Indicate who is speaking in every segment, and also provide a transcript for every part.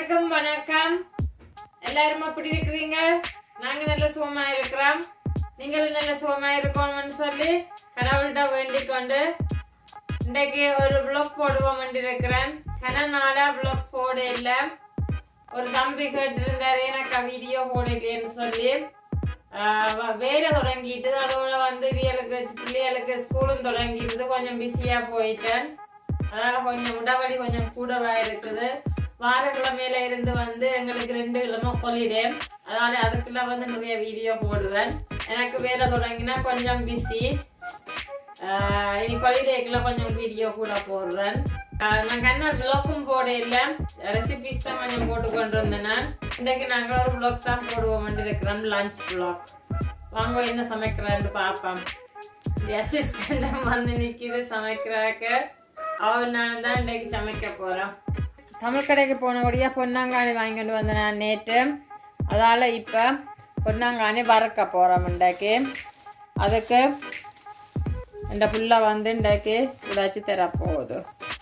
Speaker 1: எல்லாருக்கும் வணக்கம் எல்லாரும் எப்படி இருக்கிறீங்க நாங்க நல்ல சுகமா இருக்கிறோம் நீங்களும் நல்ல சுகமா இருக்கணும்னு சொல்லி கடவுள்கிட்ட வேண்டிக் கொண்டு இன்றைக்கு ஒரு ப்ளாக் போடுவோம் இருக்கிறேன் கன நாளா ப்ளாக் போட இல்லை ஒரு தம்பி கேட்டிருந்தாரு எனக்கு வீடியோ போடலையேன்னு சொல்லி ஆஹ் வ- வேலை தொடங்கிட்டு அதோட வந்து இவியலுக்கு பிள்ளைகளுக்கு ஸ்கூலும் தொடங்கிட்டு கொஞ்சம் பிஸியா போயிட்டேன் அதனால கொஞ்சம் உடவடி கொஞ்சம் கூடவா இருக்குது வாரக்கிழமையில இருந்து வந்து எங்களுக்கு ரெண்டு கிழமை ஹாலிடே அதனால அதுக்குள்ள வந்து நிறைய வீடியோ போடுவேன் எனக்கு வேலை தொடங்கினா கொஞ்சம் பிஸி இனி ஹாலிடேக்குள்ள கொஞ்சம் வீடியோ கூட போடுறேன் ஆஹ் நான் கண்ணா விளக்கும் போட இல்லை ரெசிபிஸ் தான் கொஞ்சம் போட்டு கொண்டு வந்தேன் நான் இன்றைக்கு நாங்கள் ஒரு விளாக் தான் போடுவோம் இருக்கிறோம் லஞ்ச் விளாக் வாங்க என்ன சமைக்கிறேன்னு பார்ப்போம் அசிஸ்டண்ட் வந்து நிற்கிது சமைக்கிறாக்க அவர் நான் தான் இன்றைக்கு சமைக்க போகிறோம் தமிழ் கடைக்கு போனபடியா பொன்னாங்கானி வாங்கிட்டு வந்தேன் நான் நேற்று அதால் இப்போ பொன்னாங்கானி வறுக்க போகிறோம் இன்றைக்கு அதுக்கு இந்த புள்ள வந்து இன்றைக்கு உடைச்சி தரப்போகுது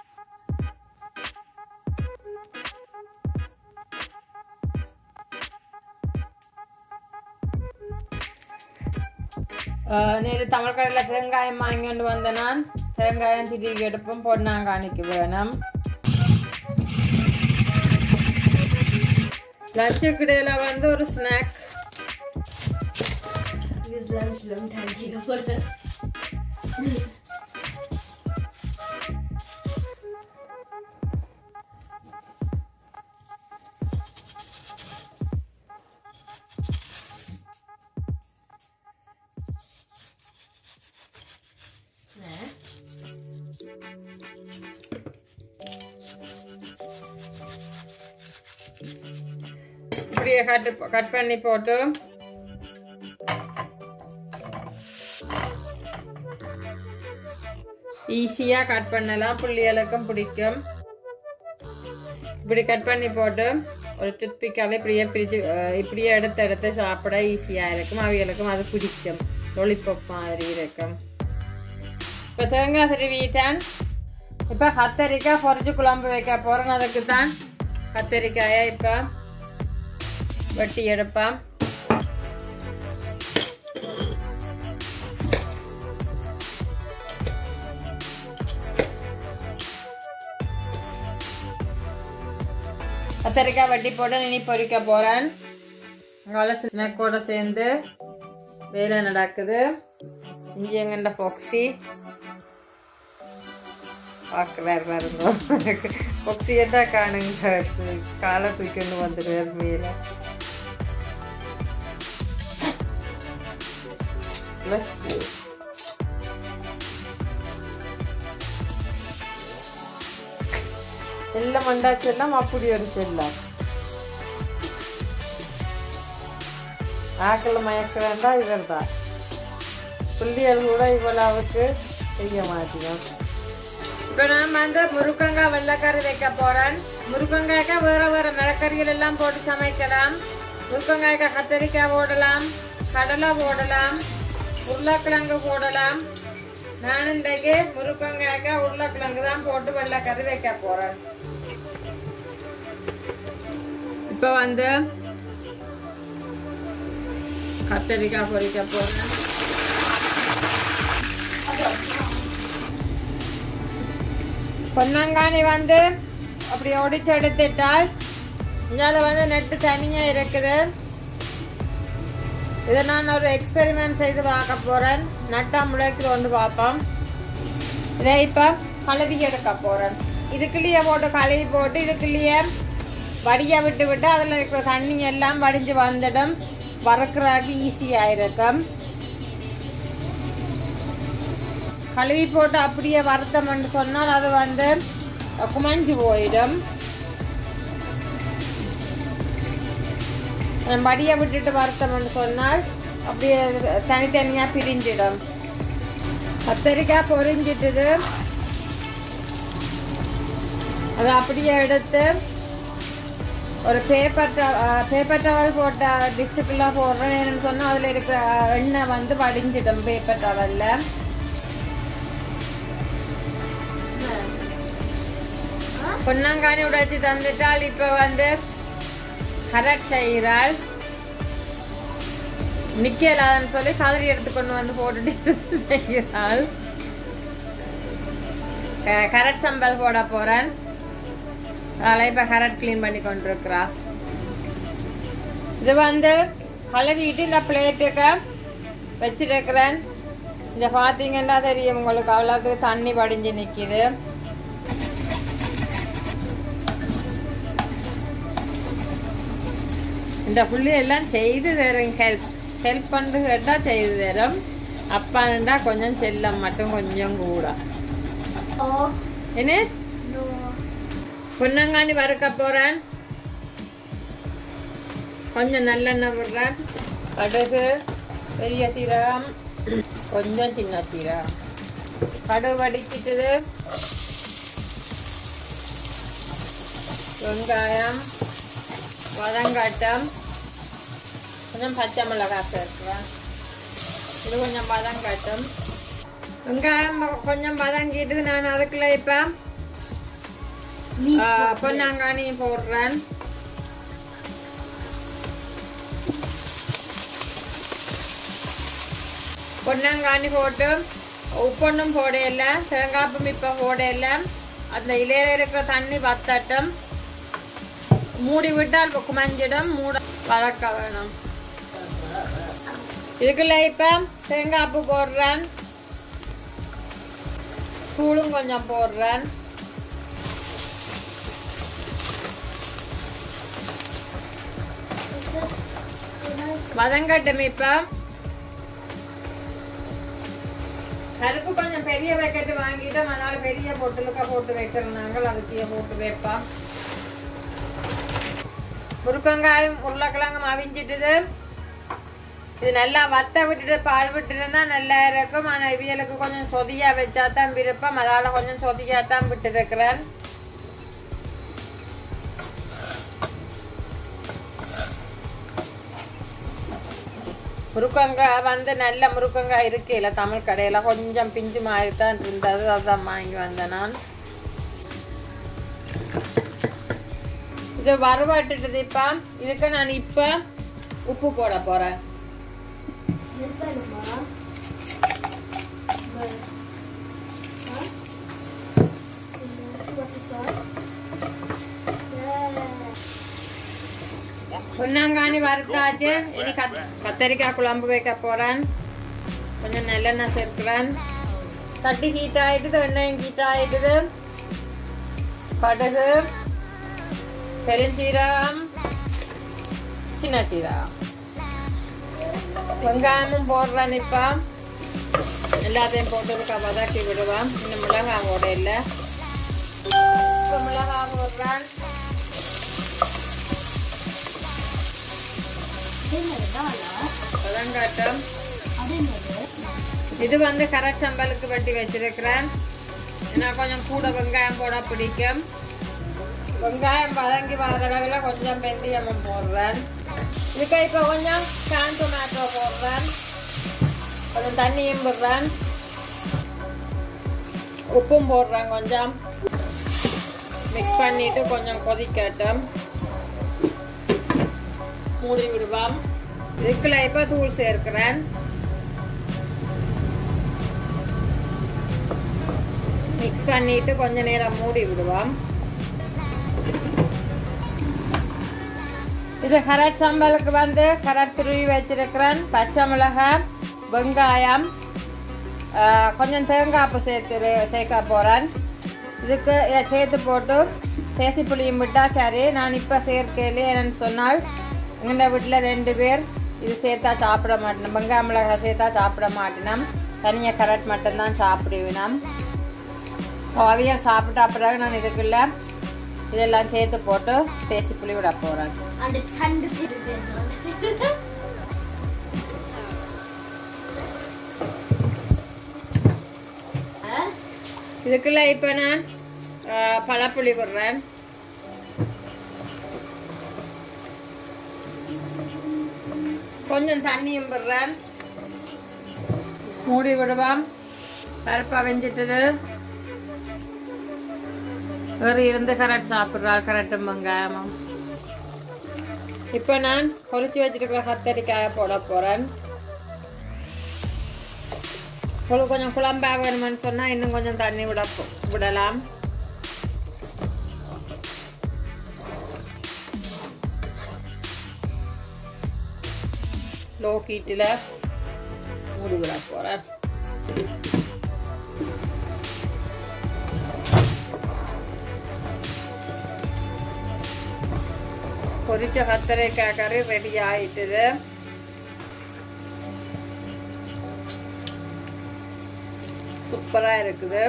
Speaker 1: நேற்று தமிழ் கடையில் தேங்காயம் வாங்கிட்டு வந்த நான் தேங்காயம் திடீர் எடுப்பும் பொன்னாங்கானிக்கு வேணும் லஞ்சு கடையில் வந்து ஒரு ஸ்நாக் இப்படியே கட் கட் பண்ணி போட்டு ஈஸியாக கட் பண்ணலாம் புள்ளிகளுக்கும் பிடிக்கும் இப்படி கட் பண்ணி போட்டு ஒரு டூத்பிக்கால இப்படியே பிரிச்சு அஹ், இப்படியே எடுத்து எடுத்து சாப்பிட ஈஸியாக இருக்கும் அவைகளுக்கும் அது பிடிக்கும் லொலிபப் மாதிரி இருக்கும் இப்போ தேங்காய் திருவிட்டேன் இப்போ கத்தரிக்காய் பொரிச்சு குழம்பு வைக்க போகிறேன் அதுக்கு தான் கத்தரிக்காயை இப்போ வெட்டி எடுப்பேன் கத்தரிக்காய் வெட்டி போட்டு இனி பொரிக்க போகிறேன் அங்கால ஸ்நாக்கோட சேர்ந்து வேலை நடக்குது இங்கே எங்கண்ட பொக்சி பார்க்குறாரு பாருங்க பொக்சி என்ன காணுங்க காலை தூக்கிண்டு வந்துடுவார் மேலே Bless you. செல்லம் வந்தா செல்லம் அப்படி ஒரு செல்லம் ஆக்கள் மயக்கிறேன்டா இவர் தான் புள்ளியல் கூட இவ்வளவுக்கு செய்ய மாட்டோம் இப்போ நான் வந்து முருக்கங்காய் வெள்ளைக்கறி வைக்க போறேன் முருக்கங்காய்க்கு வேற வேற மரக்கறிகள் எல்லாம் போட்டு சமைக்கலாம் முருக்கங்காய்க்கு கத்தரிக்காய் போடலாம் கடலை போடலாம் உருளைக்கிழங்கு போடலாம் நான் இன்றைக்கு முருக்கங்காய்க்கு உருளைக்கிழங்கு தான் போட்டு வெள்ளைக்கறி வைக்க போறேன் இப்போ வந்து கத்தரிக்காய் பொரிக்க போறேன் பொன்னாங்கானி வந்து அப்படி ஒடிச்சு எடுத்துட்டால் இதில் வந்து நெட்டு தனியாக இருக்குது இதை நான் ஒரு எக்ஸ்பெரிமெண்ட் செய்து பார்க்க போகிறேன் நட்டா முளைக்கு வந்து பார்ப்போம் இதை இப்போ கழுவி எடுக்க போகிறேன் இதுக்குள்ளேயே போட்டு கழுவி போட்டு இதுக்குள்ளேயே வடிய விட்டு விட்டு அதில் இருக்கிற தண்ணி எல்லாம் வடிஞ்சு வந்துடும் வறுக்கிறதுக்கு ஈஸியாக இருக்கும் கழுவி போட்டு அப்படியே வறுத்தோம்னு சொன்னால் அது வந்து குமஞ்சு போயிடும் நம்ம வடியை விட்டுட்டு வறுத்தோம்னு சொன்னால் அப்படியே தனித்தனியாக பிரிஞ்சிடும் கத்தரிக்காய் பொரிஞ்சிட்டுது அதை அப்படியே எடுத்து ஒரு பேப்பர் பேப்பர் டவல் போட்ட டிஷ்ஷுக்குள்ளே போடுறேன் என்னன்னு சொன்னால் அதில் இருக்கிற எண்ணெய் வந்து வடிஞ்சிடும் பேப்பர் டவலில் பொன்னாங்கானி உடைச்சி தந்துட்டால் இப்ப வந்து கரெக்ட் செய்கிறாள் நிக்கலான்னு சொல்லி கதறி எடுத்து கொண்டு வந்து போட்டுட்டு செய்கிறாள் கரட் சம்பல் போட போறேன் அதெல்லாம் இப்ப கரட் க்ளீன் பண்ணி கொண்டிருக்கிறா இது வந்து கழுவிட்டு இந்த பிளேட்டுக்கு வச்சிருக்கிறேன் இங்க பாத்தீங்கன்னா தெரியும் உங்களுக்கு அவ்வளோத்துக்கு தண்ணி வடிஞ்சு நிக்குது இந்த புள்ளி எல்லாம் செய்து தரும் ஹெல்ப் ஹெல்ப் பண்ணு கேட்டா செய்து தரும் அப்பாண்டா கொஞ்சம் செல்லம் மட்டும் கொஞ்சம் கூட
Speaker 2: Oh
Speaker 1: என்ன
Speaker 2: no.
Speaker 1: பொன்னங்காணி வறுக்க போறேன் கொஞ்சம் நல்லெண்ணெய் விடுறேன் கடுகு பெரிய சீரகம் கொஞ்சம் சின்ன சீரகம் கடுகு வடிச்சிட்டுது வெங்காயம் வதங்காட்டம் கொஞ்சம் பச்சை மிளகாய் சேர்க்குறேன் இது கொஞ்சம் வதங்காட்டும் வெங்காயம் கொஞ்சம் வதங்கிட்டு நான் அதுக்குள்ள இப்போ
Speaker 2: Leaf.
Speaker 1: பொன்னாங்கானி போடுறேன் பொன்னாங்கானி போட்டு உப்பொன்னும் போடையில தேங்காய்ப்பும் இப்போ போடையில அந்த இலையில இருக்கிற தண்ணி வத்தட்டும் மூடி விட்டால் குமஞ்சிடும் மூட வளர்க்க வேணும் இதுக்குள்ள இப்போ தேங்காய்ப்பு போடுறேன் தூளும் கொஞ்சம் போடுறேன் வதங்கட்டும் இப்ப கருப்பு கொஞ்சம் பெரிய பேக்கெட் வாங்கிட்டு அதனால பெரிய பொட்டலுக்கா போட்டு வைக்கிறனாங்க அதுக்கு போட்டு வைப்போம் முருக்கங்காயம் உருளைக்கிழங்கு அவிஞ்சிட்டுது இது நல்லா வத்த விட்டுட்டு பால் விட்டுருந்தா நல்லா இருக்கும் ஆனா இவியலுக்கு கொஞ்சம் சொதியா வச்சா தான் விருப்பம் அதால கொஞ்சம் சொதியா தான் விட்டு இருக்கிறேன் முருக்கங்காய் வந்து நல்ல முருக்கங்காய் இருக்குல்ல தமிழ் கடையில கொஞ்சம் பிஞ்சு மாதிரி தான் இருந்தது அதான் வாங்கி வந்தேன் நான் இது வறுவட்டுட்டு இப்ப இதுக்கு நான் இப்ப உப்பு போட போறேன்
Speaker 2: இருக்கணுமா? Huh? What's that? Yeah.
Speaker 1: பொன்னாங்கானி வறுத்தாச்சு இனி கத் கத்தரிக்காய் குழம்பு வைக்க போறேன் கொஞ்சம் நல்லெண்ணெய் சேர்க்கிறேன் தட்டி ஹீட் ஆயிட்டுது எண்ணெயும் ஹீட் ஆயிட்டுது கடுகு பெருஞ்சீரகம் சின்ன சீரகம் வெங்காயமும் போடுறேன் இப்போ எல்லாத்தையும் போட்டு இருக்கா வதக்கி விடுவேன் இன்னும் மிளகாய் போட இல்லை இப்போ மிளகாய் போடுறேன்
Speaker 2: அதேமாதிரிதானா?
Speaker 1: வதங்காட்டம்
Speaker 2: அதேமாதிரி?
Speaker 1: இது வந்து கரட் சம்பலுக்கு வெட்டி வச்சிருக்கிறேன் ஏன்னா கொஞ்சம் கூட வெங்காயம் போட பிடிக்கும் வெங்காயம் வதங்கி வரதளவில் கொஞ்சம் வெந்தயமும் போடுறேன் இதுக்கு இப்போ கொஞ்சம் கான் டொமேட்டோ போடுறேன் கொஞ்சம் தண்ணியும் போடுறேன் உப்பும் போடுறேன் கொஞ்சம் மிக்ஸ் பண்ணிட்டு கொஞ்சம் கொதிக்கட்டும் மூடி விடுவோம் இதுக்குள்ள இப்போ தூள் சேர்க்கிறேன் மிக்ஸ் பண்ணிட்டு கொஞ்ச நேரம் மூடி விடுவோம் இது கரட் சம்பலுக்கு வந்து கரட் துருவி வச்சிருக்கிறேன் பச்சை மிளகாய் வெங்காயம் ஆ, கொஞ்சம் தேங்காய்ப்பு சேர்த்து சேர்க்க போகிறேன் இதுக்கு இதை சேர்த்து போட்டு தேசி புளியும் விட்டா சரி நான் இப்போ சேர்க்கையிலே என்னன்னு சொன்னால் எங்கள் வீட்டில் ரெண்டு பேர் இது சேர்த்தா சாப்பிட மாட்டேன் வெங்காய மிளகாய் சேர்த்தா சாப்பிட மாட்டேனோம் தனியாக கரட் மட்டும்தான் சாப்பிடுவினோம் அவியல் சாப்பிட்டா பிறகு நான் இதுக்குள்ள இதெல்லாம் சேர்த்து போட்டு தேசி புளி விட போகிறேன்
Speaker 2: அந்த கண்டு பேசுறது
Speaker 1: இதுக்குள்ள இப்போ நான் ஆ, பழப்புளி விடுறேன் கொஞ்சம் தண்ணியும் விடுறேன் மூடி விடுவோம் பருப்பா வெஞ்சிட்டது வேறு இருந்து கரெக்ட் சாப்பிட்றாள் கரெக்டும் வெங்காயமும் இப்போ நான் பொரிச்சு வச்சிருக்கிற கத்தரிக்காயை போட போகிறேன் உங்களுக்கு கொஞ்சம் குழம்பா வேணுமென்னு சொன்னால் இன்னும் கொஞ்சம் தண்ணி விட போ- விடலாம் லோ ஹீட்டில் மூடி விட போகிறேன் பொரிச்ச கத்தரிக்காய் கறி ரெடி ஆயிட்டுது சூப்பரா இருக்குது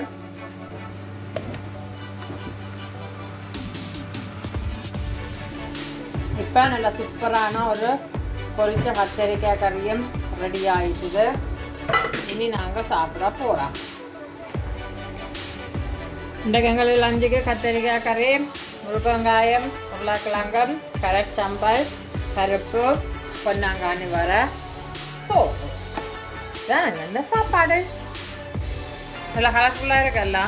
Speaker 1: இப்போ நல்ல சூப்பரான ஒரு பொரிச்ச கத்தரிக்காய் கறியும் ரெடி ஆயிட்டுது இனி நாங்கள் சாப்பிட போகிறோம் இன்றைக்கு எங்களுக்கு லஞ்சுக்கு கத்தரிக்காய் கறி முருங்க வெங்காயம் உருளைக்கிழங்கம் கரட் சம்பல் பருப்பு பொன்னாங்கானி வர சோப்பு இதான் என்ன சாப்பாடு நல்லா கலர்ஃபுல்லாக இருக்குல்ல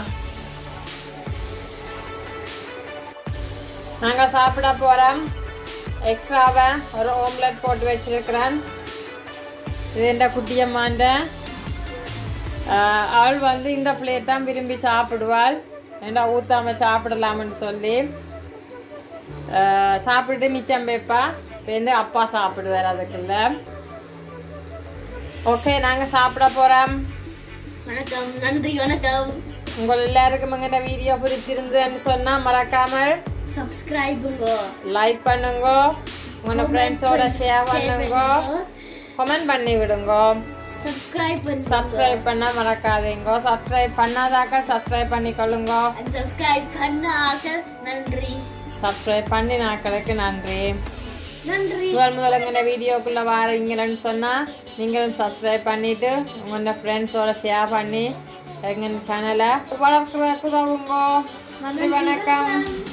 Speaker 1: நாங்கள் சாப்பிட போகிறோம் எக்ஸ்ட்ராவை ஒரு ஓம்லெட் போட்டு வச்சிருக்கிறேன் இது இந்த குட்டியம்மாண்ட ஆஹ் அவள் வந்து இந்த பிளேட் தான் விரும்பி சாப்பிடுவாள் ஏண்டா ஊத்தாம சாப்பிடலாம்னு சொல்லி ஆஹ் சாப்பிட்டு மிச்சம் வைப்பா இப்போ வந்து அப்பா சாப்பிடுவார் அதுக்குள்ள ஓகே நாங்கள் சாப்பிட போகிறோம்
Speaker 2: வணக்கம் நன்றி வணக்கம்
Speaker 1: உங்கள் எல்லாருக்கும் எங்கிட்ட வீடியோ பிடிச்சிருந்ததுன்னு சொன்னால் மறக்காமல்
Speaker 2: சப்ஸ்கிரைபுங்க
Speaker 1: லைக் பண்ணுங்க உங்களோட ஃப்ரெண்ட்ஸோட ஷேர் பண்ணுங்க கமெண்ட் பண்ணி விடுங்க
Speaker 2: சப்ஸ்கிரைப் பண்ணுங்க
Speaker 1: சப்ஸ்கிரைப் பண்ண மறக்காதீங்க சப்ஸ்கிரைப் பண்ணாதாக்க சப்ஸ்கிரைப் பண்ணிக்கொள்ளுங்க
Speaker 2: சப்ஸ்கிரைப் பண்ணாக்க நன்றி
Speaker 1: சப்ஸ்கிரைப் பண்ணி நாட்களுக்கு நன்றி
Speaker 2: நன்றி
Speaker 1: முதல் முதல்ல எங்கள் வீடியோக்குள்ளே வாரீங்கன்னு சொன்னால் நீங்களும் சப்ஸ்கிரைப் பண்ணிவிட்டு உங்களோட ஃப்ரெண்ட்ஸோட ஷேர் பண்ணி எங்கள் சேனலை வளர்க்குறதுக்கு உதவுங்க நன்றி வணக்கம்